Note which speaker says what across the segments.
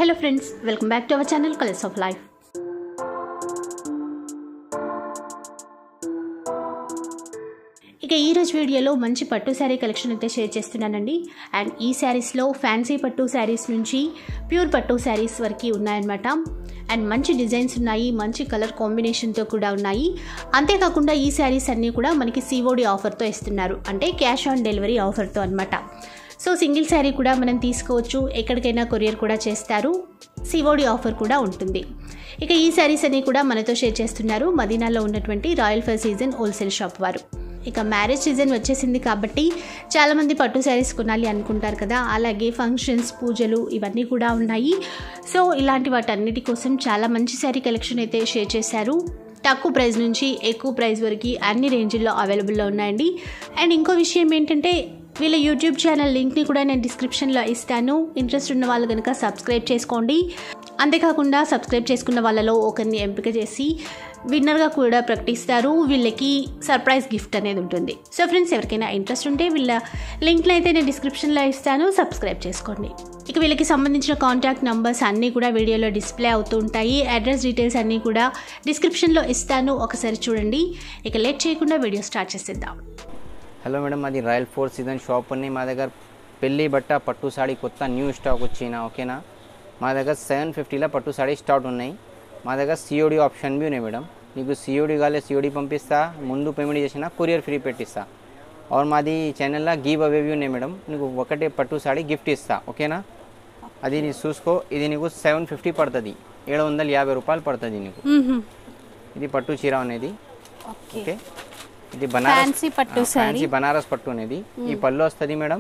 Speaker 1: Hello friends welcome back to our channel colours of life ఇక ఈ రోజు వీడియోలో మంచి పట్టు శారీ కలెక్షన్ అయితే షేర్ చేస్తున్నానండి అండ్ ఈ శారీస్లో ఫ్యాన్సీ పట్టు శారీస్ నుంచి ప్యూర్ పట్టు శారీస్ వరకు ఉన్నాయన్నమాట అండ్ మంచి డిజైన్స్ ఉన్నాయి మంచి కలర్ కాంబినేషన్తో కూడా ఉన్నాయి అంతేకాకుండా ఈ శారీస్ అన్నీ కూడా మనకి సిఓడి ఆఫర్తో ఇస్తున్నారు అంటే క్యాష్ ఆన్ డెలివరీ ఆఫర్తో అనమాట సో సింగిల్ శారీ కూడా మనం తీసుకోవచ్చు ఎక్కడికైనా కొరియర్ కూడా చేస్తారు సిఓడి ఆఫర్ కూడా ఉంటుంది ఇక ఈ శారీస్ అన్ని కూడా మనతో షేర్ చేస్తున్నారు మదీనాలో ఉన్నటువంటి royal for season wholesale shop వారు ఇక మ్యారేజ్ సీజన్ వచ్చేసింది కాబట్టి చాలామంది పట్టు శారీస్ కొనాలి అనుకుంటారు కదా అలాగే ఫంక్షన్స్ పూజలు ఇవన్నీ కూడా ఉన్నాయి సో ఇలాంటి వాటన్నిటి కోసం చాలా మంచి శారీ కలెక్షన్ అయితే షేర్ చేశారు తక్కువ ప్రైస్ నుంచి ఎక్కువ ప్రైస్ వరకు అన్ని రేంజ్ల్లో అవైలబుల్లో ఉన్నాయండి అండ్ ఇంకో విషయం ఏంటంటే వీళ్ళ యూట్యూబ్ ఛానల్ లింక్ని కూడా నేను డిస్క్రిప్షన్లో ఇస్తాను ఇంట్రెస్ట్ ఉన్న వాళ్ళు కనుక సబ్స్క్రైబ్ చేసుకోండి అంతేకాకుండా సబ్స్క్రైబ్ చేసుకున్న వాళ్ళలో ఒకరిని ఎంపిక చేసి విన్నర్గా కూడా ప్రకటిస్తారు వీళ్ళకి సర్ప్రైజ్ గిఫ్ట్ అనేది ఉంటుంది సో ఫ్రెండ్స్ ఎవరికైనా ఇంట్రెస్ట్ ఉంటే వీళ్ళ లింక్ని అయితే నేను డిస్క్రిప్షన్లో ఇస్తాను సబ్స్క్రైబ్ చేసుకోండి ఇక వీళ్ళకి సంబంధించిన కాంటాక్ట్ నంబర్స్ అన్నీ కూడా వీడియోలో డిస్ప్లే అవుతూ ఉంటాయి అడ్రస్ డీటెయిల్స్ అన్నీ కూడా డిస్క్రిప్షన్లో ఇస్తాను ఒకసారి చూడండి ఇక లేట్ చేయకుండా వీడియో స్టార్ట్ చేసేద్దాం
Speaker 2: హలో మేడం మాది రాయల్ ఫోర్ సీజన్ షాప్ ఉంది మా దగ్గర పెళ్ళి బట్ట పట్టు సాడీ కొత్త న్యూ స్టాక్ వచ్చిన ఓకేనా మా దగ్గర సెవెన్ ఫిఫ్టీలో పట్టు సాడీ స్టాక్ ఉన్నాయి మా దగ్గర సిఓడి ఆప్షన్ బి ఉన్నాయి మేడం నీకు సిఓడి కాలే సిఓడి పంపిస్తా ముందు పేమెంట్ చేసినా కొరియర్ ఫ్రీ పెట్టిస్తా और మాది ఛానల్లో గివ్ అవే ఉన్నాయి మేడం నీకు ఒకటే పట్టు సాడీ గిఫ్ట్ ఇస్తా ఓకేనా అది నీ చూసుకో ఇది నీకు సెవెన్ ఫిఫ్టీ పడుతుంది ఏడు వందల యాభై రూపాయలు పడుతుంది నీకు ఇది పట్టు చీర అనేది ఓకే ఇది బనారస్
Speaker 1: ఫ్యాన్సీ పట్టు
Speaker 2: ఆ, ఫ్యాన్సీ బనారస్ పట్టు అనేది ఈ పళ్ళు వస్తుంది మేడం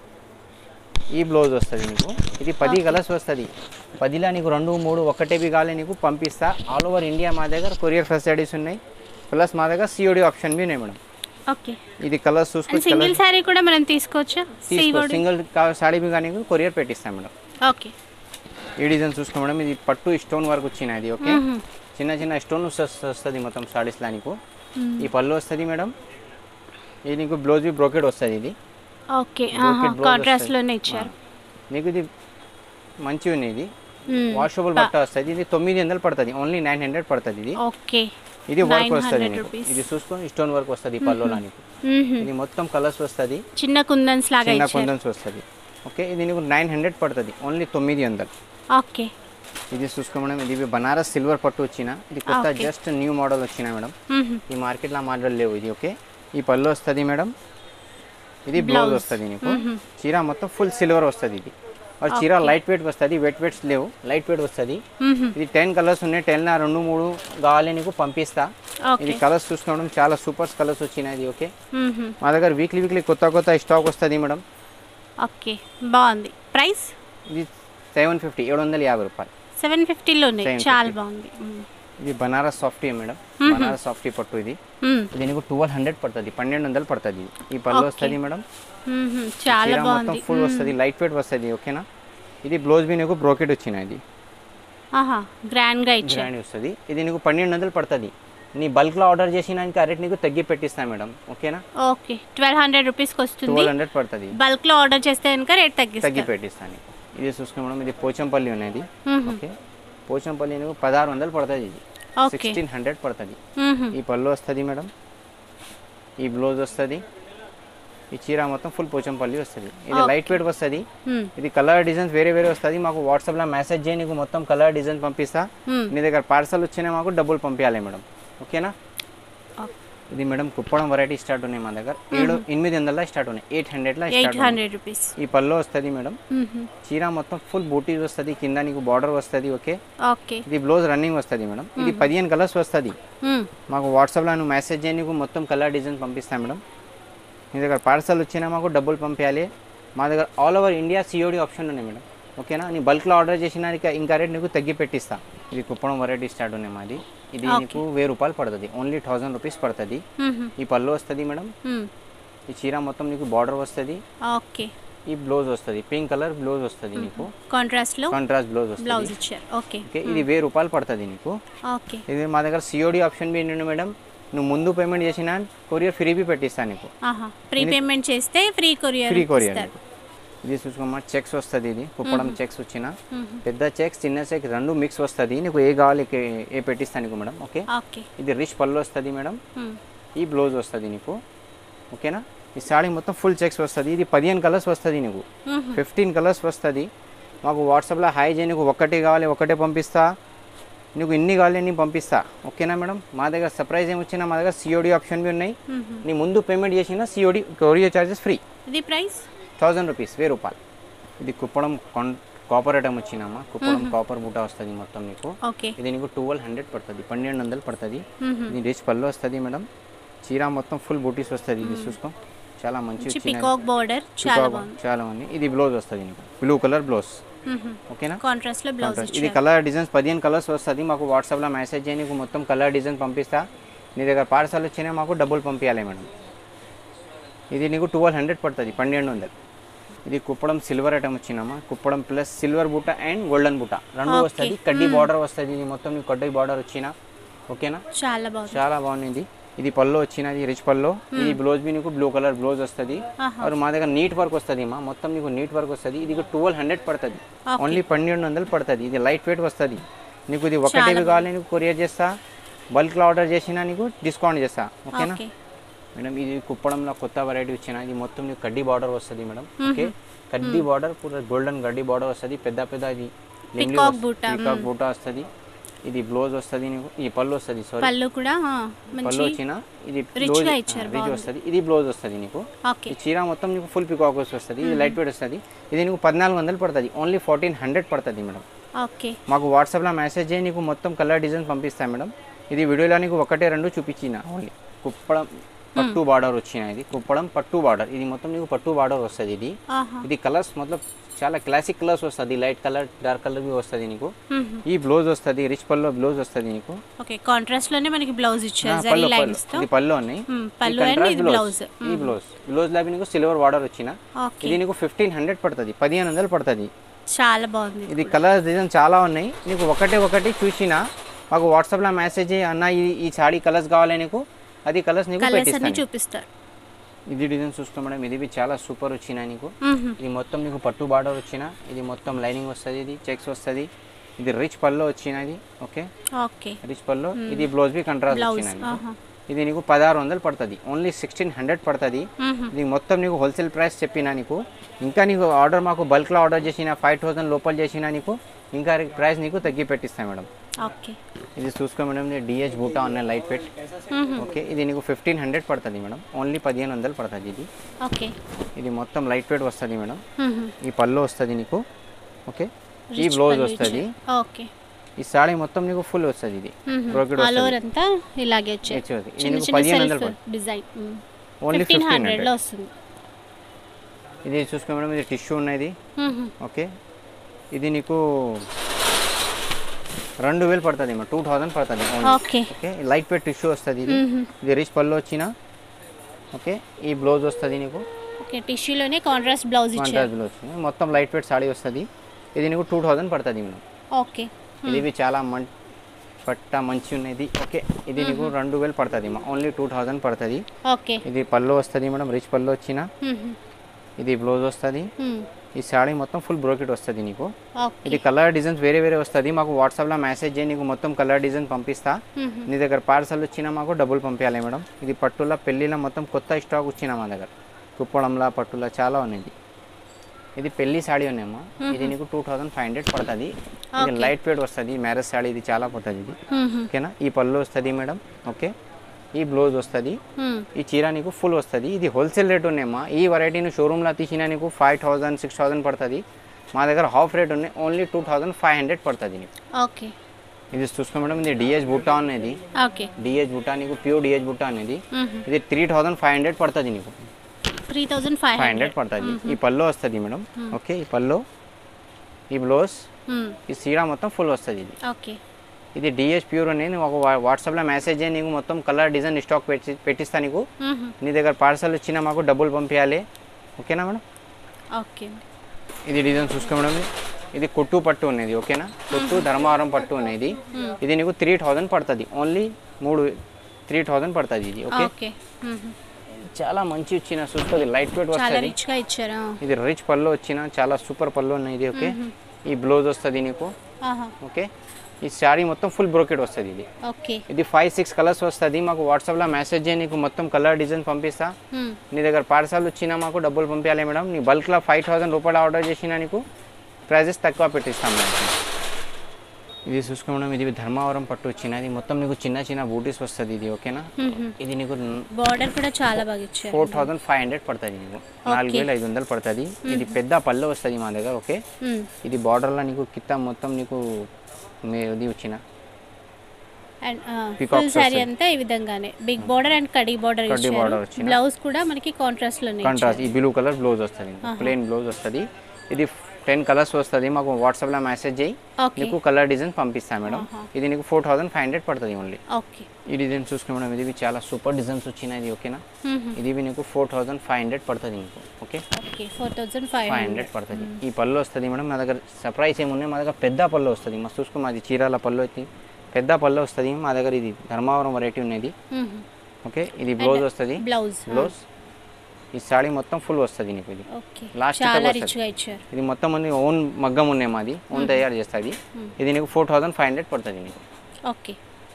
Speaker 2: ఈ బ్లౌజ్ వస్తుంది నీకు ఇది పది కలర్స్ వస్తుంది పదిలో నీకు రెండు మూడు ఒకటేవి కావాలి నీకు పంపిస్తా ఆల్ ఓవర్ ఇండియా మా దగ్గర కొరియర్ ఫెసిలిటీస్ ఉన్నాయి ప్లస్ మా దగ్గర సిఓడి ఆప్షన్ బి ఉన్నాయి మేడం
Speaker 1: ఓకే
Speaker 2: ఇది కలర్స్ చూసుకో
Speaker 1: సింగిల్ శారీ కూడా మనం తీసుకోవచ్చా
Speaker 2: తీసుకో సింగిల్ సాడీ బి కానీ కొరియర్ పెట్టిస్తాం మేడం
Speaker 1: ఓకే
Speaker 2: ఈ డిజైన్ చూసుకో మేడం ఇది పట్టు స్టోన్ వర్క్ వచ్చినది ఓకే చిన్న చిన్న స్టోన్ వస్తుంది మొత్తం సాడీస్లో నీకు ఈ పళ్ళు వస్తుంది మేడం ఇది నీకు బ్లౌజ్ బి బ్రోకెడ్ వస్తుంది ఇది
Speaker 1: ఓకే
Speaker 2: Brocade blouse
Speaker 1: కాంట్రాస్ట్
Speaker 2: వస్తది.
Speaker 1: లోనే ఇచ్చారు
Speaker 2: నీకు ఇది మంచిగా ఉంది ఇది
Speaker 1: మ్మ్.
Speaker 2: వాషబుల్ బట్ట వస్తుంది ఇది తొమ్మిది వందలు పడుతుంది ఓన్లీ నైన్ హండ్రెడ్ పడుతుంది ఇది
Speaker 1: ఓకే
Speaker 2: ఇది వర్క్
Speaker 1: 900
Speaker 2: వస్తుంది నీకు
Speaker 1: rupees.
Speaker 2: ఇది చూసుకొని స్టోన్ వర్క్ వస్తుంది పళ్ళులో నీకు
Speaker 1: మ్మ్.
Speaker 2: ఇది మొత్తం కలర్స్ వస్తుంది
Speaker 1: చిన్న కుందన్స్ లాగా
Speaker 2: చిన్న
Speaker 1: ఇచ్చారు
Speaker 2: కొందన్స్ వస్తుంది ఓకే ఇది నీకు నైన్ హండ్రెడ్ పడుతుంది ఓన్లీ తొమ్మిది వందలు
Speaker 1: ఓకే
Speaker 2: ఇది చూసుకో మేడం ఇది బనారస్ సిల్వర్ పట్టు వచ్చిన ఇది కొత్త
Speaker 1: Okay.
Speaker 2: జస్ట్ న్యూ మోడల్ వచ్చిన మేడం
Speaker 1: మ్మ్.
Speaker 2: ఈ మార్కెట్లో మోడల్ లేవు ఇది ఓకే ఈ పళ్ళు వస్తుంది మేడం ఇది బ్లౌజ్ వస్తుంది నీకు చీర మొత్తం ఫుల్ సిల్వర్ వస్తుంది ఇది और చీర లైట్ వెయిట్ వస్తుంది వెట్ వెయిట్స్ లేవు లైట్ వెయిట్ వస్తుంది
Speaker 1: మ్మ్.
Speaker 2: ఇది టెన్ కలర్స్ ఉన్నాయి టెన్ నా రెండు మూడు కావాలి నీకు పంపిస్తా
Speaker 1: ఓకే
Speaker 2: ఇది కలర్స్ చూసుకోవడం చాలా సూపర్స్ కలర్స్ వచ్చినాయి ఓకే
Speaker 1: మ్మ్.
Speaker 2: మా దగ్గర వీక్లీ వీక్లీ కొత్త కొత్త స్టాక్ వస్తుంది మేడం
Speaker 1: ఓకే బాగుంది ప్రైస్
Speaker 2: ఇది సెవెన్ ఫిఫ్టీ ఏడు వందల యాభై రూపాయలు
Speaker 1: సెవెన్ ఫిఫ్టీలో ఉన్నాయి
Speaker 2: 750.
Speaker 1: చాలా బాగుంది మ్మ్.
Speaker 2: ఇది Banaras softy madam Banaras softy పట్టు ఇది
Speaker 1: మ్మ్.
Speaker 2: ఇది నీకు ట్వెల్వ్ హండ్రెడ్ పడుతుంది పన్నెండు వందలు పడుతుంది ఇది. ఈ పళ్ళు వస్తుంది మేడం
Speaker 1: మ్మ్. చాలా
Speaker 2: చీర మొత్తం
Speaker 1: బాగుంది
Speaker 2: ఫుల్ వస్తుంది లైట్ వెయిట్ వస్తుంది ఓకేనా ఇది బ్లౌజ్ బి నీకు బ్రోకెట్ వచ్చిన ఇది
Speaker 1: ఆహా గ్రాండ్ గా ఇచ్చారు
Speaker 2: గ్రాండ్ వస్తుంది ఇది నీకు పన్నెండు వందలు పడుతుంది నీ బల్క్లో ఆర్డర్ చేసినాక రేట్ నీకు తగ్గి పెట్టిస్తా మేడం ఓకేనా
Speaker 1: ఓకే ట్వెల్వ్ హండ్రెడ్ రూపీస్కి వస్తుంది
Speaker 2: ట్వెల్వ్ హండ్రెడ్ పడుతుంది
Speaker 1: బల్క్ లో ఆర్డర్ చేస్తే కనుక రేట్
Speaker 2: తగ్గి
Speaker 1: తగ్గిస్తారు
Speaker 2: పెట్టిస్తాను నీకు ఇది చూసుకో మేడం ఇది పోచంపల్లి ఉన్నది
Speaker 1: మ్మ్.
Speaker 2: ఓకే పోచంపల్లి నీకు పదహారు వందలు పడుతుంది ఇది
Speaker 1: ఓకే
Speaker 2: సిక్స్టీన్ హండ్రెడ్ పడుతుంది
Speaker 1: మ్మ్.
Speaker 2: ఈ పళ్ళు వస్తుంది మేడం ఈ బ్లౌజ్ వస్తుంది ఈ చీర మొత్తం ఫుల్ పోచంపల్లి వస్తుంది ఇది లైట్ వెయిట్ వస్తుంది
Speaker 1: మ్మ్.
Speaker 2: ఇది కలర్ డిజైన్స్ వేరే వేరే వస్తుంది మాకు వాట్సాప్లో మెసేజ్ చేయి నీకు మొత్తం కలర్ డిజైన్ పంపిస్తా
Speaker 1: మ్మ్.
Speaker 2: నీ దగ్గర పార్సల్ వచ్చినా మాకు డబ్బులు పంపించాలి మేడం ఓకేనా
Speaker 1: ఓకే.
Speaker 2: ఇది మేడం కుప్పడం వెరైటీ స్టార్ట్ ఉన్నాయి మా దగ్గర ఏడు ఎనిమిది వందల స్టార్ట్ ఉన్నాయి ఎయిట్ హండ్రెడ్లో
Speaker 1: ఎయిట్
Speaker 2: స్టార్ట్ ఉన్నాయి
Speaker 1: హండ్రెడ్ రూపీస్
Speaker 2: ఈ పళ్ళు వస్తుంది మేడం
Speaker 1: మ్మ్.
Speaker 2: చీర మొత్తం ఫుల్ బూటీ వస్తుంది కింద నీకు బార్డర్ వస్తుంది ఓకే
Speaker 1: ఓకే
Speaker 2: ఇది బ్లౌజ్ రన్నింగ్ వస్తుంది మేడం ఇది పదిహేను కలర్స్ వస్తుంది
Speaker 1: మ్మ్.
Speaker 2: మాకు వాట్సాప్లో నువ్వు మెసేజ్ చేయి నీకు మొత్తం కలర్ డిజైన్ పంపిస్తాను మేడం మీ దగ్గర పార్సల్ వచ్చినా మాకు డబ్బులు పంపించాలి మా దగ్గర all over India COD option ఉన్నాయి మేడం ఓకేనా నీ బల్క్లో ఆర్డర్ చేసినా నీకు ఇంకా రేట్ నీకు తగ్గి పెట్టిస్తా ఇది కుప్పడం వెరైటీ స్టార్ట్ ఉన్నాయి మాది ఇది నీకు వెయ్యి రూపాయలు పడుతుంది ఓన్లీ థౌజండ్ రూపీస్ పడుతుంది
Speaker 1: మ్మ్.
Speaker 2: ఈ పళ్ళు వస్తుంది మేడం
Speaker 1: మ్మ్.
Speaker 2: ఈ చీర మొత్తం నీకు బార్డర్ వస్తుంది
Speaker 1: ఓకే
Speaker 2: ఈ బ్లౌజ్ వస్తుంది పింక్ కలర్ బ్లౌజ్ వస్తుంది నీకు
Speaker 1: కాంట్రాస్ట్ లో
Speaker 2: కాంట్రాస్ట్ బ్లౌజ్
Speaker 1: బ్లౌజ్
Speaker 2: వస్తుంది
Speaker 1: ఇచ్చారు ఓకే
Speaker 2: ఓకే ఇది వెయ్యి రూపాయలు పడుతుంది నీకు
Speaker 1: ఓకే
Speaker 2: ఇది మా దగ్గర సిఓడి ఆప్షన్ బి ఏంటంటే మేడం నువ్వు ముందు పేమెంట్ చేసినా కొరియర్ ఫ్రీ బి పెట్టిస్తాను నీకు
Speaker 1: ఆహా ప్రీ పేమెంట్ చేస్తే ఫ్రీ కొరియర్
Speaker 2: ఫ్రీ కొరియర్ నీకు ఇది చూసుకోమ్మా చెక్స్ వస్తుంది ఇది కుప్పడం చెక్స్ వచ్చిన పెద్ద చెక్స్ చిన్న చెక్స్ రెండు మిక్స్ వస్తుంది నీకు ఏ కావాలి ఏ- ఏ పెట్టిస్తాను నీకు మేడం ఓకే
Speaker 1: ఓకే
Speaker 2: ఇది రిచ్ పళ్ళు వస్తుంది మేడం ఈ బ్లౌజ్ వస్తుంది నీకు ఓకేనా ఈ సాడీ మొత్తం ఫుల్ చెక్స్ వస్తుంది ఇది పదిహేను కలర్స్ వస్తుంది నీకు ఫిఫ్టీన్ కలర్స్ వస్తుంది మాకు వాట్సాప్లో హాయ్ చేయి నీకు ఒక్కటే కావాలి ఒకటే పంపిస్తా నీకు ఇన్ని కావాలి నేను పంపిస్తా ఓకేనా మేడం మా దగ్గర సర్ప్రైజ్ ఏమి వచ్చినా మా దగ్గర సిఓడి ఆప్షన్ బి ఉన్నాయి నీ ముందు పేమెంట్ చేసిన సిఓడి కొరియర్ చార్జెస్ ఫ్రీ
Speaker 1: ఇది ప్రైస్
Speaker 2: థౌజండ్ రూపీస్ వెయ్యి రూపాయలు ఇది కుప్పడం కాన్ కాపర్ ఐటమ్ వచ్చినమ్మా కుప్పడం కాపర్ బూటా వస్తుంది మొత్తం నీకు
Speaker 1: ఓకే
Speaker 2: ఇది నీకు ట్వెల్వ్ హండ్రెడ్ పడుతుంది పన్నెండు వందలు పడుతుంది ఇది రిచ్ పళ్ళు వస్తుంది మేడం చీర మొత్తం ఫుల్ బూటీస్ వస్తుంది ఇది చూసుకో చాలా మంచి
Speaker 1: మంచి
Speaker 2: వచ్చినది.
Speaker 1: పికాక్ బార్డర్ చాలా
Speaker 2: Peacock
Speaker 1: బాగుంది
Speaker 2: చాలా ఉంది ఇది బ్లౌజ్ వస్తుంది నీకు బ్లూ కలర్ బ్లౌజ్ ఓకేనా
Speaker 1: కాంట్రాస్ట్ లో బ్లౌజ్
Speaker 2: Contrast. ఇది కలర్ డిజైన్స్ పదిహేను కలర్స్ వస్తుంది మాకు వాట్సాప్లో మెసేజ్ చేయి నీకు మొత్తం కలర్ డిజైన్ పంపిస్తా నీ దగ్గర పార్సల్ వచ్చినా మాకు డబ్బులు పంపించాలి మేడం ఇది నీకు ట్వెల్వ్ హండ్రెడ్ పడుతుంది పన్నెండు వందలు ఇది కుప్పడం సిల్వర్ ఐటమ్ వచ్చినామా కుప్పడం ప్లస్ సిల్వర్ బూట అండ్ గోల్డెన్ బూట రెండు
Speaker 1: Okay.
Speaker 2: వస్తుంది కడ్డీ బార్డర్ వస్తుంది ఇది మొత్తం నీకు కడ్డీ బార్డర్ వచ్చిన ఓకేనా
Speaker 1: చాలా బాగుంది
Speaker 2: చాలా బాగుంది ఇది పళ్ళు వచ్చినది రిచ్ పళ్ళు ఇది బ్లౌజ్ బి నీకు బ్లూ కలర్ బ్లౌజ్ వస్తుంది
Speaker 1: ఆహా.
Speaker 2: और మా దగ్గర నీట్ వర్క్ వస్తుంది మా మొత్తం నీకు నీట్ వర్క్ వస్తుంది ఇది ట్వెల్వ్ హండ్రెడ్ పడుతుంది ఓన్లీ పన్నెండు వందలు పడుతుంది ఇది లైట్ వెయిట్ వస్తుంది నీకు ఇది ఒకటి కావాలి నీకు కొరియర్ చేస్తా బల్క్లో ఆర్డర్ చేసినా నీకు డిస్కౌంట్ చేస్తా ఓకేనా
Speaker 1: ఓకే
Speaker 2: మేడం ఇది కుప్పడంలో కొత్త వెరైటీ వచ్చిన ఇది మొత్తం నీకు కడ్డీ బార్డర్ వస్తుంది మేడం ఓకే కడ్డీ బార్డర్ పూర గోల్డెన్ కడ్డీ బార్డర్ వస్తుంది పెద్ద పెద్ద ఇది
Speaker 1: Peacock బూటా,
Speaker 2: పికాక్ బూటా వస్తుంది ఇది బ్లౌజ్ వస్తుంది నీకు ఈ పళ్ళు వస్తుంది సారీ
Speaker 1: పళ్ళు కూడా ఆ,
Speaker 2: పళ్ళు
Speaker 1: మంచి
Speaker 2: వచ్చిన ఇది
Speaker 1: Rich
Speaker 2: బ్లౌజ్
Speaker 1: గా ఇచ్చారు,
Speaker 2: రిచ్ వస్తుంది ఇది బ్లౌజ్ వస్తుంది నీకు
Speaker 1: ఓకే
Speaker 2: ఈ చీర మొత్తం నీకు ఫుల్ పికాక్ వస్తుంది ఇది లైట్ వెయిట్ వస్తుంది ఇది నీకు పద్నాలుగు వందలు పడుతుంది ఓన్లీ ఫోర్టీన్ హండ్రెడ్ పడుతుంది మేడం
Speaker 1: ఓకే
Speaker 2: మాకు వాట్సాప్లో మెసేజ్ చేయి నీకు మొత్తం కలర్ డిజైన్ పంపిస్తాను మేడం ఇది వీడియోలో నీకు ఒకటే రెండు చూపించిన ఓన్లీ కుప్పడం పట్టు బార్డర్ వచ్చిన ఇది కుప్పడం పట్టు బార్డర్ ఇది మొత్తం నీకు పట్టు బార్డర్ వస్తుంది ఇది
Speaker 1: ఆహా
Speaker 2: ఇది కలర్స్ మొత్తం చాలా క్లాసిక్ కలర్స్ వస్తుంది లైట్ కలర్ డార్క్ కలర్ బి వస్తుంది నీకు
Speaker 1: మ్మ్.
Speaker 2: ఈ బ్లౌజ్ వస్తుంది రిచ్ పల్లో బ్లౌజ్ వస్తుంది నీకు
Speaker 1: ఓకే కాంట్రాస్ట్ లోనే మనకి బ్లౌజ్
Speaker 2: ఆ,
Speaker 1: ఇచ్చారు జరీ
Speaker 2: పళ్ళు పళ్ళు
Speaker 1: లైన్స్ తో
Speaker 2: ఇది పళ్ళు ఉన్నాయి
Speaker 1: మ్మ్,
Speaker 2: ఈ
Speaker 1: పళ్ళు అండ్
Speaker 2: contrast
Speaker 1: ఇది బ్లౌజ్
Speaker 2: ఈ బ్లౌజ్ బ్లౌజ్ లాబి నీకు సిల్వర్ బార్డర్ వచ్చిన
Speaker 1: ఓకే
Speaker 2: ఇది నీకు ఫిఫ్టీన్ హండ్రెడ్ పడుతుంది పదిహేను వందలు పడుతుంది
Speaker 1: చాలా బాగుంది
Speaker 2: ఇది కలర్ డిజైన్ చాలా ఉన్నాయి నీకు ఒకటే ఒకటి చూసినా మాకు వాట్సాప్లో మెసేజ్ చేయి అన్న ఈ ఈ సాడీ కలర్స్ కావాలి నీకు అది కలర్స్ నీకు
Speaker 1: కలర్స్ అన్ని
Speaker 2: పెట్టిస్తాను
Speaker 1: చూపిస్తారు
Speaker 2: ఇది డిజైన్ చూసుకో మేడం ఇది బి చాలా సూపర్ వచ్చినాయి నీకు
Speaker 1: మ్మ్.
Speaker 2: ఇది మొత్తం నీకు పట్టు బార్డర్ వచ్చిన ఇది మొత్తం లైనింగ్ వస్తుంది ఇది చెక్స్ వస్తుంది ఇది రిచ్ పల్లో వచ్చినది ఓకే
Speaker 1: ఓకే
Speaker 2: రిచ్ పల్లో ఇది బ్లౌజ్ బి కంట్రాస్ట్
Speaker 1: బ్లౌజ్
Speaker 2: వచ్చినది
Speaker 1: ఆహా
Speaker 2: ఇది నీకు పదహారు వందలు పడుతుంది ఓన్లీ సిక్స్టీన్ హండ్రెడ్ పడుతుంది
Speaker 1: మ్మ్.
Speaker 2: ఇది మొత్తం నీకు హోల్సేల్ ప్రైస్ చెప్పినా నీకు ఇంకా నీకు ఆర్డర్ మాకు బల్క్లో ఆర్డర్ చేసిన ఫైవ్ థౌసండ్ లోపల చేసినా నీకు ఇంకా ప్రైస్ నీకు తగ్గి పెట్టిస్తాను మేడం
Speaker 1: ఓకే
Speaker 2: ఇది చూసుకో మేడం ఇది డిహెచ్ బూటా ఉన్నాయి లైట్ వెయిట్
Speaker 1: మ్మ్.
Speaker 2: ఓకే ఇది నీకు ఫిఫ్టీన్ హండ్రెడ్ పడుతుంది మేడం ఓన్లీ పదిహేను వందలు పడుతుంది ఇది
Speaker 1: ఓకే
Speaker 2: ఇది మొత్తం లైట్ వెయిట్ వస్తుంది మేడం
Speaker 1: మ్మ్.
Speaker 2: ఈ పళ్ళు వస్తుంది నీకు ఓకే ఈ
Speaker 1: Rich
Speaker 2: బ్లౌజ్
Speaker 1: పళ్ళు
Speaker 2: వస్తుంది
Speaker 1: ఇచ్చారు. ఓకే
Speaker 2: ఈ సాడీ మొత్తం నీకు ఫుల్ వస్తుంది ఇది బ్రోకెడ్
Speaker 1: ఆల్
Speaker 2: వస్తుంది
Speaker 1: ఓవర్ అంతా ఇలాగే వచ్చాయి
Speaker 2: వచ్చేది. ఇది
Speaker 1: చిన్న
Speaker 2: నీకు
Speaker 1: చిన్న
Speaker 2: పదిహేను వందలు
Speaker 1: సెల్ఫ్
Speaker 2: పడుతుంది
Speaker 1: design
Speaker 2: only
Speaker 1: fifteen
Speaker 2: fifteen
Speaker 1: hundred
Speaker 2: hundred
Speaker 1: లో వస్తుంది
Speaker 2: ఇది చూసుకో మేడం ఇది టిష్యూ ఉన్నది
Speaker 1: మ్మ్.
Speaker 2: ఓకే ఇది నీకు రెండు వేలు పడుతుంది అమ్మా టూ థౌజండ్ పడుతుంది only
Speaker 1: okay
Speaker 2: okay light weight tissue వస్తుంది ఇది ఇది రిచ్ పళ్ళు వచ్చిన ఓకే ఈ బ్లౌజ్ వస్తుంది నీకు
Speaker 1: ఓకే టిష్యూలోనే కాంట్రాస్ట్ బ్లౌజ్ ఇచ్చారు
Speaker 2: కాంట్రాస్ట్ బ్లౌజ్ వచ్చింది మొత్తం లైట్ వెయిట్ సాడీ వస్తుంది ఇది నీకు టూ థౌజండ్ పడుతుంది మేడం
Speaker 1: ఓకే
Speaker 2: ఇది ఇవి చాలా మం పట్ట మంచి ఉన్నది ఓకే ఇది నీకు రెండు వేలు పడుతుంది మా ఓన్లీ టూ థౌజండ్ పడుతుంది
Speaker 1: ఓకే
Speaker 2: ఇది పళ్ళు వస్తుంది మేడం రిచ్ పళ్ళు వచ్చిన
Speaker 1: మ్మ్.
Speaker 2: ఇది బ్లౌజ్ వస్తుంది
Speaker 1: మ్మ్.
Speaker 2: ఈ సాడీ మొత్తం ఫుల్ బ్రోకెట్ వస్తుంది నీకు
Speaker 1: ఓకే
Speaker 2: ఇది కలర్ డిజైన్స్ వేరే వేరే వస్తుంది మాకు వాట్సాప్లో మెసేజ్ చేయి నీకు మొత్తం కలర్ డిజైన్ పంపిస్తా
Speaker 1: మ్మ్.
Speaker 2: నీ దగ్గర పార్సల్ వచ్చినా మాకు డబ్బులు పంపించాలి మేడం ఇది పట్టుల పెళ్ళిలో మొత్తం కొత్త స్టాక్ వచ్చిన మా దగ్గర కుప్పడంలా పట్టుల చాలా ఉన్నది ఇది పెళ్లి సాడీ ఉన్నాయమ్మా ఇది నీకు టూ థౌజండ్ ఫైవ్ హండ్రెడ్ పడుతుంది ఇది లైట్ వెయిట్ వస్తుంది మ్యారేజ్ సాడీ ఇది చాలా పడుతుంది ఇది
Speaker 1: మ్మ్.
Speaker 2: ఓకేనా ఈ పళ్ళు వస్తుంది మేడం ఓకే ఈ బ్లౌజ్ వస్తుంది
Speaker 1: మ్మ్.
Speaker 2: ఈ చీర నీకు ఫుల్ వస్తుంది ఇది హోల్సేల్ రేట్ ఉన్నాయమ్మా ఈ వెరైటీని షోరూమ్లో తీసినా నీకు ఫైవ్ థౌసండ్ సిక్స్ థౌసండ్ పడుతుంది మా దగ్గర హాఫ్ రేట్ ఉన్నాయి only two thousand five hundred పడుతుంది నీకు
Speaker 1: ఓకే
Speaker 2: ఇది చూసుకో మేడం ఇది డిహెచ్ బుట్టా అనేది
Speaker 1: ఓకే
Speaker 2: డిహెచ్ బుట్టా నీకు ప్యూర్ డిహెచ్ బుట్టా అనేది
Speaker 1: మ్మ్.
Speaker 2: ఇది త్రీ థౌసండ్ ఫైవ్ హండ్రెడ్ పడుతుంది నీకు
Speaker 1: three thousand five
Speaker 2: five hundred పడుతుంది ఈ పళ్ళు వస్తుంది మేడం ఓకే ఈ పళ్ళు ఈ బ్లౌజ్
Speaker 1: మ్మ్.
Speaker 2: ఈ సీడా మొత్తం ఫుల్ వస్తుంది ఇది
Speaker 1: ఓకే
Speaker 2: ఇది డిహెచ్ ప్యూర్ అనేది నేను ఒక వా- వాట్సాప్లో మెసేజ్ చేయి నీకు మొత్తం కలర్ డిజైన్ స్టాక్ పెట్టి పెట్టిస్తా నీకు
Speaker 1: మ్మ్.
Speaker 2: నీ దగ్గర పార్సల్ వచ్చినా మాకు డబ్బులు పంపించాలి ఓకేనా మేడం
Speaker 1: ఓకే
Speaker 2: ఇది డిజైన్ చూసుకో మేడం ఇది కొట్టు పట్టు ఉన్నది ఓకేనా కొట్టు ధర్మవరం పట్టు ఉన్నది ఇది నీకు త్రీ థౌజండ్ పడుతుంది ఓన్లీ మూడు త్రీ థౌజండ్ పడుతుంది ఇది ఓకే
Speaker 1: ఓకే మ్మ్.
Speaker 2: చాలా మంచి వచ్చిన చూస్తుంది లైట్ వెయిట్
Speaker 1: చాలా
Speaker 2: వస్తుంది
Speaker 1: రిచ్ గా ఇచ్చారా
Speaker 2: ఇది రిచ్ పళ్ళు వచ్చిన చాలా సూపర్ పళ్ళు ఉన్నాయి ఇది ఓకే ఈ బ్లౌజ్ వస్తుంది నీకు
Speaker 1: ఆహా
Speaker 2: ఓకే ఈ శారీ మొత్తం ఫుల్ బ్రోకెట్ వస్తుంది ఇది
Speaker 1: ఓకే
Speaker 2: ఇది ఫైవ్ సిక్స్ కలర్స్ వస్తుంది మాకు వాట్సాప్లో మెసేజ్ చేయి నీకు మొత్తం కలర్ డిజైన్ పంపిస్తా నీ దగ్గర పార్సల్ వచ్చినా మాకు డబ్బులు పంపించాలి మేడం నీ బల్క్లో ఫైవ్ థౌసండ్ రూపాయలు ఆర్డర్ చేసినా నీకు ప్రైజెస్ తక్కువ పెట్టిస్తాం మేడం ఇది చూసుకో మేడం ఇది ధర్మవరం పట్టు వచ్చినది మొత్తం నీకు చిన్న చిన్న బూటీస్ వస్తుంది ఇది ఓకేనా ఇది నీకు
Speaker 1: బార్డర్ కూడా చాలా బాగా ఇచ్చారు
Speaker 2: ఫోర్ థౌసండ్ ఫైవ్ హండ్రెడ్ పడుతుంది నీకు నాలుగు వేల ఐదు వందలు పడుతుంది ఇది పెద్ద పళ్ళు వస్తుంది మా దగ్గర ఓకే
Speaker 1: మ్మ్.
Speaker 2: ఇది బార్డర్లో నీకు కిత్త మొత్తం నీకు మే- ఇది వచ్చిన
Speaker 1: అండ్
Speaker 2: Peacocks
Speaker 1: ఫుల్ శారీ
Speaker 2: వస్తాయి.
Speaker 1: అంతా ఈ విధంగానే బిగ్ బార్డర్ అండ్ కడీ బార్డర్
Speaker 2: కడ్డీ
Speaker 1: ఇచ్చారు
Speaker 2: border వచ్చిన.
Speaker 1: బ్లౌజ్ కూడా మనకి కాంట్రాస్ట్ లోనే
Speaker 2: కాంట్రాస్ట్ ఈ బ్లూ కలర్ బ్లౌజ్ వస్తుంది ప్లెయిన్ బ్లౌజ్ వస్తుంది ఇది టెన్ కలర్స్ వస్తుంది మాకు వాట్సాప్లో మెసేజ్ చేయి
Speaker 1: ఓకే
Speaker 2: నీకు కలర్ డిజైన్ పంపిస్తాను మేడం ఇది నీకు ఫోర్ థౌసండ్ ఫైవ్ హండ్రెడ్ పడుతుంది ఓన్లీ
Speaker 1: ఓకే
Speaker 2: ఈ డిజైన్ చూసుకో మేడం ఇది చాలా సూపర్ డిజైన్స్ వచ్చినాయి ఇది ఓకేనా ఇది నీకు ఫోర్ థౌసండ్ ఫైవ్ హండ్రెడ్ పడుతుంది నీకు okay
Speaker 1: okay four thousand five
Speaker 2: five hundred పడుతుంది ఈ పళ్ళు వస్తుంది మేడం మా దగ్గర సర్ప్రైజ్ ఏమున్నాయి మా దగ్గర పెద్ద పళ్ళు వస్తుంది మా చూసుకో మాది చీరాల పళ్ళు అయితే పెద్ద పళ్ళు వస్తుంది మా దగ్గర ఇది ధర్మవరం వెరైటీ ఉన్నది ఓకే ఇది బ్లౌజ్ వస్తుంది
Speaker 1: బ్లౌజ్
Speaker 2: బ్లౌజ్ ఈ సాడీ మొత్తం ఫుల్ వస్తుంది నీకు ఇది
Speaker 1: ఓకే
Speaker 2: Last
Speaker 1: చాలా
Speaker 2: tag
Speaker 1: రిచ్ గా ఇచ్చారు
Speaker 2: ఇది మొత్తం మంది ఓన్ మగ్గం ఉన్నాయి మాది ఓన్ తయారు చేస్తుంది ఇది నీకు ఫోర్ థౌసండ్ ఫైవ్ హండ్రెడ్ పడుతుంది నీకు
Speaker 1: ఓకే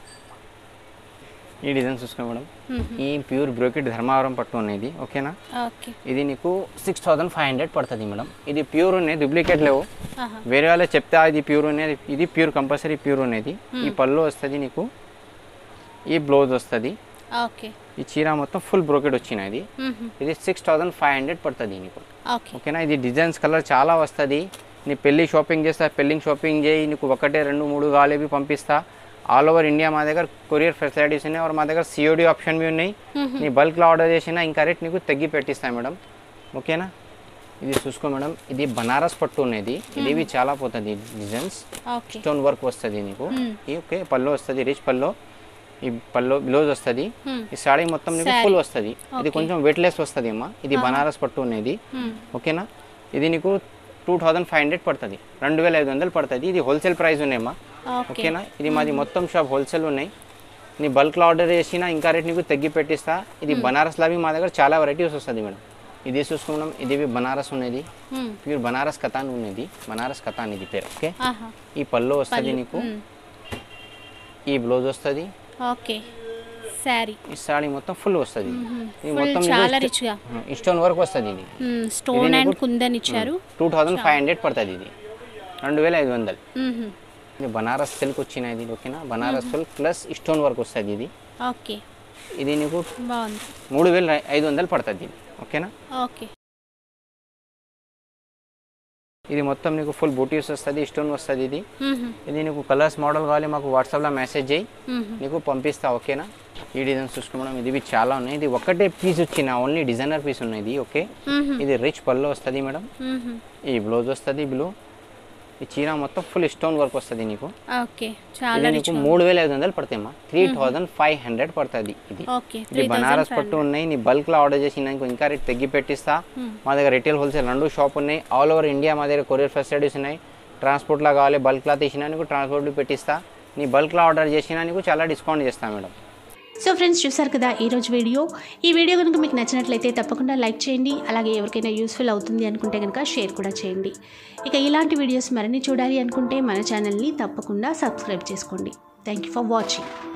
Speaker 2: ఈ డిజైన్ చూసుకో మేడం ఈ ప్యూర్ బ్రోకెట్ ధర్మవరం పట్టు ఉన్నది ఓకేనా
Speaker 1: ఓకే
Speaker 2: ఇది నీకు సిక్స్ థౌసండ్ ఫైవ్ హండ్రెడ్ పడుతుంది మేడం ఇది ప్యూర్ ఉన్నాయి డూప్లికేట్ లేవు
Speaker 1: ఆహా
Speaker 2: వేరే వాళ్ళు చెప్తే ఇది ప్యూర్ ఉన్నది ఇది ప్యూర్ కంపల్సరీ ప్యూర్ ఉన్నది ఈ పళ్ళు వస్తుంది నీకు ఈ బ్లౌజ్ వస్తుంది
Speaker 1: ఓకే
Speaker 2: ఈ చీర మొత్తం ఫుల్ బ్రోకెట్ వచ్చినది ఇది సిక్స్ థౌసండ్ ఫైవ్ హండ్రెడ్ పడుతుంది నీకు
Speaker 1: ఓకే
Speaker 2: ఓకేనా ఇది డిజైన్స్ కలర్ చాలా వస్తుంది నీ పెళ్ళి షాపింగ్ చేస్తా పెళ్ళింగ్ షాపింగ్ చేయి నీకు ఒకటే రెండు మూడు కాలేవి పంపిస్తా ఆల్ ఓవర్ ఇండియా మా దగ్గర కొరియర్ ఫెసిలిటీస్ ఉన్నాయి और మా దగ్గర సిఓడి ఆప్షన్ బి ఉన్నాయి నీ బల్క్లో ఆర్డర్ చేసినా ఇంకా రేట్ నీకు తగ్గి పెట్టిస్తా మేడం ఓకేనా ఇది చూసుకో మేడం ఇది బనారస్ పట్టు ఉన్నది ఇది చాలా పోతుంది డిజైన్స్
Speaker 1: ఓకే
Speaker 2: స్టోన్ వర్క్ వస్తుంది నీకు ఈ ఓకే పళ్ళు వస్తుంది రిచ్ పళ్ళు ఈ పళ్ళు బ్లౌజ్ వస్తుంది ఈ సాడీ మొత్తం నీకు ఫుల్ వస్తుంది ఇది కొంచెం వెయిట్లెస్ వస్తుంది అమ్మా ఇది బనారస్ పట్టు ఉన్నది ఓకేనా ఇది నీకు టూ థౌజండ్ ఫైవ్ హండ్రెడ్ పడుతుంది రెండు వేల ఐదు వందలు పడుతుంది ఇది హోల్సేల్ ప్రైస్ ఉన్నాయమ్మా
Speaker 1: ఓకే
Speaker 2: ఓకేనా ఇది మాది మొత్తం షాప్ హోల్సేల్ ఉన్నాయి నీ బల్క్లో ఆర్డర్ చేసినా ఇంకా రేట్ నీకు తగ్గి పెట్టిస్తా ఇది బనారస్లో అవి మా దగ్గర చాలా వెరైటీస్ వస్తుంది మేడం ఇది చూసుకున్నాం ఇది బనారస్ ఉన్నది ప్యూర్ బనారస్ కథాన్ ఉన్నది బనారస్ కథాన్ ఇది పేరు ఓకే
Speaker 1: ఆహా
Speaker 2: ఈ పళ్ళు వస్తుంది నీకు ఈ బ్లౌజ్ వస్తుంది
Speaker 1: ఓకే శారీ
Speaker 2: ఈ సాడీ మొత్తం ఫుల్ వస్తుంది ఇది
Speaker 1: ఫుల్
Speaker 2: మొత్తం
Speaker 1: చాలా రిచ్ గా
Speaker 2: స్టోన్ వర్క్ వస్తుంది ఇది
Speaker 1: స్టోన్ అండ్ కుందన్ ఇచ్చారు
Speaker 2: టూ థౌజండ్ ఫైవ్ హండ్రెడ్ పడుతుంది ఇది రెండు వేల ఐదు వందలు
Speaker 1: మ్మ్.
Speaker 2: ఇది బనారస్ సిల్క్ వచ్చిన ఇది ఓకేనా Banaras silk plus stone work వస్తుంది ఇది
Speaker 1: ఓకే
Speaker 2: ఇది నీకు
Speaker 1: బాగుంది
Speaker 2: మూడు వేల ఐదు వందలు పడుతుంది ఇది ఓకేనా
Speaker 1: ఓకే
Speaker 2: ఇది మొత్తం నీకు ఫుల్ బూటీస్ వస్తుంది స్టోన్ వస్తుంది ఇది
Speaker 1: మ్మ్.
Speaker 2: ఇది నీకు కలర్స్ మోడల్ కావాలి మాకు వాట్సాప్లో మెసేజ్ చేయి
Speaker 1: మ్మ్.
Speaker 2: నీకు పంపిస్తా ఓకేనా ఈ డిజైన్స్ చూసుకోవడం ఇది ఇవి చాలా ఉన్నాయి ఇది ఒకటే పీస్ వచ్చిన ఓన్లీ డిజైనర్ పీస్ ఉన్నాయి ఇది ఓకే
Speaker 1: మ్మ్.
Speaker 2: ఇది రిచ్ పళ్ళు వస్తుంది మేడం
Speaker 1: మ్మ్.
Speaker 2: ఈ బ్లౌజ్ వస్తుంది బ్లూ ఈ చీర మొత్తం ఫుల్ స్టోన్ వర్క్ వస్తుంది నీకు
Speaker 1: ఓకే
Speaker 2: ఇది
Speaker 1: చాలా రిచ్
Speaker 2: నీకు మూడు వేల ఐదు వందలు పడతాయమ్మా త్రీ థౌజండ్ ఫైవ్ హండ్రెడ్ పడుతుంది ఇది
Speaker 1: ఓకే
Speaker 2: ఇది బనారస్ పట్టు ఉన్నాయి నీ బల్క్లో ఆర్డర్ చేసి నాకు ఇంకా రేట్ తగ్గి పెట్టిస్తా మా దగ్గర రిటైల్ హోల్సేల్ రెండు షాప్ ఉన్నాయి ఆల్ ఓవర్ ఇండియా మా దగ్గర కొరియర్ ఫెసిలిటీస్ ఉన్నాయి ట్రాన్స్పోర్ట్లో కావాలి బల్క్లో తీసినా నీకు ట్రాన్స్పోర్ట్ పెట్టిస్తా నీ బల్క్లో ఆర్డర్ చేసినా నీకు చాలా డిస్కౌంట్ చేస్తాను మేడం
Speaker 1: సో ఫ్రెండ్స్ చూసారు కదా ఈరోజు వీడియో ఈ వీడియో కనుక మీకు నచ్చినట్లయితే తప్పకుండా లైక్ చేయండి అలాగే ఎవరికైనా యూస్ఫుల్ అవుతుంది అనుకుంటే కనుక షేర్ కూడా చేయండి ఇక ఇలాంటి వీడియోస్ మరిన్ని చూడాలి అనుకుంటే మన ఛానల్ని తప్పకుండా సబ్స్క్రైబ్ చేసుకోండి థ్యాంక్ యూ ఫర్ వాచింగ్